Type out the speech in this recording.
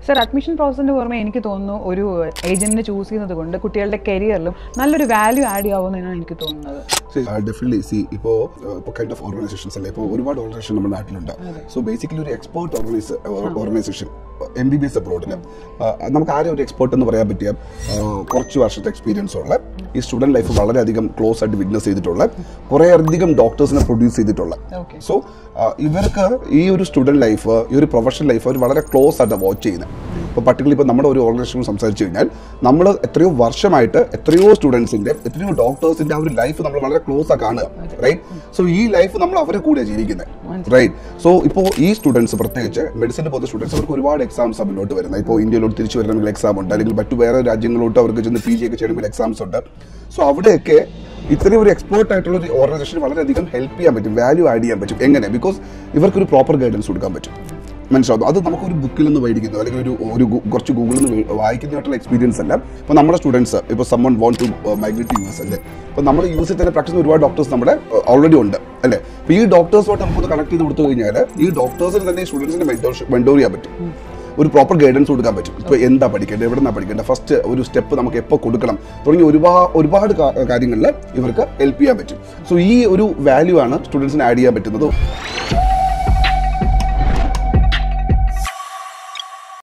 sir admission പ്രോസസ്സിന് പുറമെ എനിക്ക് തോന്നുന്നു ഒരു ഏജന്റിനെ ചൂസ് ചെയ്യുന്നത് കൊണ്ട് കുട്ടികളുടെ കരിയറിലും നല്ലൊരു വാല്യൂ ആഡ് ചെയ്യാവുന്നതിനാണ് എനിക്ക് തോന്നുന്നത് ഡെഫിനറ്റ്ലി സി ഇപ്പോൾ ഇപ്പോൾ കൈൻഡ് ഓഫ് ഓർഗനൈസേഷൻസ് അല്ലേ ഇപ്പോൾ ഒരുപാട് ഓർഗനൈസേഷൻ നമ്മുടെ നാട്ടിലുണ്ട് സോ ബേസിക്കലി ഒരു expert organise organisation M B B S അബ്രോഡിൽ നമുക്ക് ആരും ഒരു എക്സ്പേർട്ട് എന്ന് പറയാൻ പറ്റിയ ആ, കുറച്ച് വർഷത്തെ എക്സ്പീരിയൻസ് ഉള്ള ഈ സ്റ്റുഡൻറ് ലൈഫ് വളരെയധികം ക്ലോസ് ആയിട്ട് വിറ്റ്നസ് ചെയ്തിട്ടുള്ള കുറേ അധികം ഡോക്ടേഴ്സിനെ പ്രൊഡ്യൂസ് ചെയ്തിട്ടുള്ള ഓക്കെ സോ ഇവർക്ക് ഈ ഒരു സ്റ്റുഡൻറ് ലൈഫ് ഈ ഒരു പ്രൊഫഷണൽ ലൈഫ് അവർ വളരെ ക്ലോസ് ആയിട്ട് വാച്ച് ചെയ്യുന്നത് ഇപ്പോൾ പർട്ടിക്കുലർ ഇപ്പോൾ നമ്മുടെ ഒരു ഓർഗനൈസേഷൻ സംസാരിച്ചു കഴിഞ്ഞാൽ നമ്മൾ എത്രയോ വർഷമായിട്ട് എത്രയോ സ്റ്റുഡൻസിന്റെ എത്രയോ ഡോക്ടേഴ്സിന്റെ ആ ഒരു ലൈഫ് നമ്മൾ വളരെ ക്ലോസ് ആ കാണുക റൈറ്റ് സോ ഈ ലൈഫ് നമ്മൾ അവരെ കൂടെ ജീവിക്കുന്നത് റൈറ്റ് സോ ഇപ്പോൾ ഈ സ്റ്റുഡൻസ് പ്രത്യേകിച്ച് മെഡിസിന് പോകുന്ന സ്റ്റുഡൻസ് അവർക്ക് ഒരുപാട് എക്സാംസ് മുന്നോട്ട് വരുന്നത് ഇപ്പോൾ ഇന്ത്യയിലോട്ട് തിരിച്ചു വരണമെങ്കിൽ എക്സാം ഉണ്ട് അല്ലെങ്കിൽ മറ്റു വേറെ രാജ്യങ്ങളിലോട്ട് അവർക്ക് ചെന്ന് പി ജി ഒക്കെ ചെയ്യണമെങ്കിൽ എക്സാംസ് ഉണ്ട് സോ അവിടെയൊക്കെ ഇത്രയും ഒരു എക്സ്പേർട്ട് ആയിട്ടുള്ള ഒരു ഓർഗനൈസേഷൻ വളരെയധികം ഹെൽപ്പ് ചെയ്യാൻ പറ്റും വാല്യൂ ആഡ് ചെയ്യാൻ പറ്റും എങ്ങനെ ബിക്കോസ് ഇവർക്കൊരു പ്രോപ്പർ ഗൈഡൻസ് കൊടുക്കാൻ പറ്റും മനസ്സിലാവും അത് നമുക്കൊരു ബുക്കിൽ നിന്ന് മേടിക്കുന്നു അല്ലെങ്കിൽ ഒരു ഒരു ഗു- കുറച്ച് ഗൂഗിളിൽ നിന്ന് വേ- വായിക്കുന്നതായിട്ടുള്ള എക്സ്പീരിയൻസ് അല്ല ഇപ്പോൾ നമ്മുടെ സ്റ്റുഡൻസ് ഇപ്പോൾ someone want to migrate U S അല്ലേ ഇപ്പോൾ നമ്മൾ യു എസിൽ തന്നെ പ്രാക്ടീസ് ഒരുപാട് ഡോക്ടേഴ്സ് നമ്മുടെ ഓൾറെഡി ഉണ്ട് അല്ലേ അപ്പോൾ ഈ ഡോക്ടേഴ്സുമായിട്ട് നമുക്കൊന്ന് കണക്ട് ചെയ്ത് കൊടുത്തു കഴിഞ്ഞാൽ ഈ ഡോക്ടേഴ്സിന് തന്നെ സ്റ്റുഡൻസിനെ മെന്റോർഷിപ്പ് മെന്റോർ ചെയ്യാൻ പറ്റും ഒരു പ്രോപ്പർ ഗൈഡൻസ് കൊടുക്കാൻ പറ്റും ഇപ്പോൾ എന്താ പഠിക്കേണ്ടത് എവിടെ നിന്നാണ് പഠിക്കേണ്ടത് ഫസ്റ്റ് ഒരു സ്റ്റെപ്പ് നമുക്ക് എപ്പോൾ കൊടുക്കണം തുടങ്ങി ഒരുപാട് ഒരുപാട് കാര്യങ്ങളിൽ ഇവർക്ക് ഹെൽപ്പ് ചെയ്യാൻ പറ്റും സോ ഈ ഒരു വാല്യൂ ആണ് സ്റ്റുഡൻസിന് ആഡ് ചെയ്യാൻ പറ്റുന്നത്